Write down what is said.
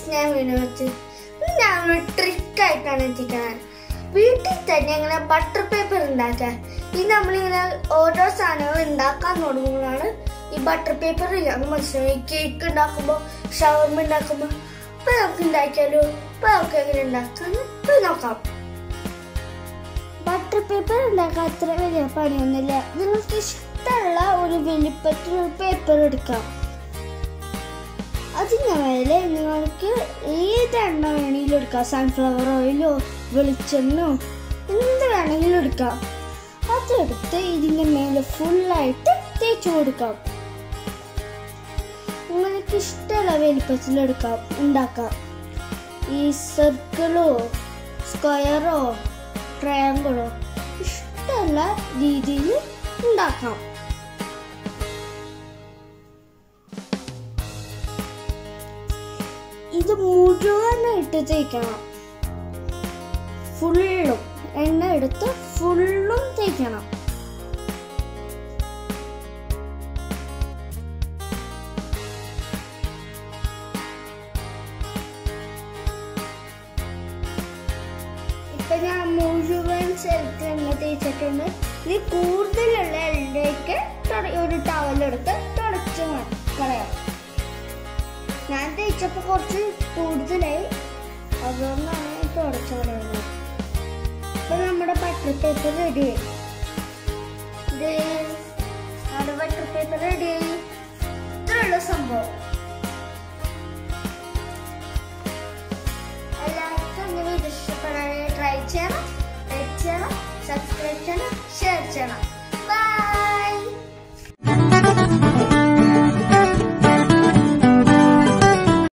ഞാൻ വീഡിയോ വെച്ച് ഇന്ന് ഞാൻ ഒരു ട്രിക്കായിട്ടാണ് എത്തിക്കുന്നത് വീട്ടിൽ തന്നെ ഇങ്ങനെ ബട്ടർ പേപ്പർ ഉണ്ടാക്കുക ഈ നമ്മളിങ്ങനെ ഓരോ സാധനങ്ങൾ ഉണ്ടാക്കാൻ തുടങ്ങുമ്പോഴാണ് ഈ ബട്ടർ പേപ്പർ ഇല്ലാന്ന് മനസ്സിലായി കേക്ക് ഉണ്ടാക്കുമ്പോൾ ഷവർമ ഉണ്ടാക്കുമ്പോൾ ഇപ്പൊ നമുക്ക് ഉണ്ടാക്കിയാലോ ഇപ്പൊ നമുക്ക് എങ്ങനെ ഉണ്ടാക്കാന്ന് ഇപ്പൊ നോക്കാം ബട്ടർ പേപ്പർ ഉണ്ടാക്കാൻ അത്ര വലിയ പണിയൊന്നുമില്ല നിങ്ങൾക്ക് ഇഷ്ടമുള്ള ഒരു വലിപ്പത്തിൽ ഒരു പേപ്പർ എടുക്കാം അതിന് മേലെ നിങ്ങൾക്ക് ഏത് എണ്ണ വേണമെങ്കിലും എടുക്കാം സൺഫ്ലവർ ഓയിലോ വെളിച്ചെണ്ണോ എന്ത് വേണമെങ്കിലും എടുക്കാം അതെടുത്ത് ഇതിൻ്റെ മേലെ ഫുള്ളായിട്ട് തേച്ച് കൊടുക്കാം നിങ്ങൾക്ക് ഇഷ്ടമുള്ള വലിപ്പത്തിലെടുക്കാം ഉണ്ടാക്കാം ഈ സർക്കിളോ സ്ക്വയറോ ട്രയാങ്കിളോ ഇഷ്ടമുള്ള രീതിയിൽ ഉണ്ടാക്കാം ഇത് മുഴുവനായിട്ട് തേക്കണം ഫുള്ളും എണ്ണ എടുത്ത് ഫുള്ളും തേക്കണം ഇപ്പൊ ഞാൻ മുഴുവൻ സ്ഥലത്ത് എണ്ണ തേച്ചിട്ടുണ്ട് ഇനി കൂടുതലുള്ള എണ്ണയ്ക്ക് തുട- ഒരു ടവലെടുത്ത് തുടച്ച് മ- കളയാം ഞാൻ തേച്ചപ്പോ കുറച്ച് കൂടുതലായി അതുകൊണ്ടാണ് തുടച്ചു കളയുന്നത് ഇപ്പൊ നമ്മുടെ ബട്ടർ പേപ്പർ റെഡിയായി ഇത് നമ്മുടെ ബട്ടർ പേപ്പർ റെഡിയായി ഇത്രയുള്ള സംഭവം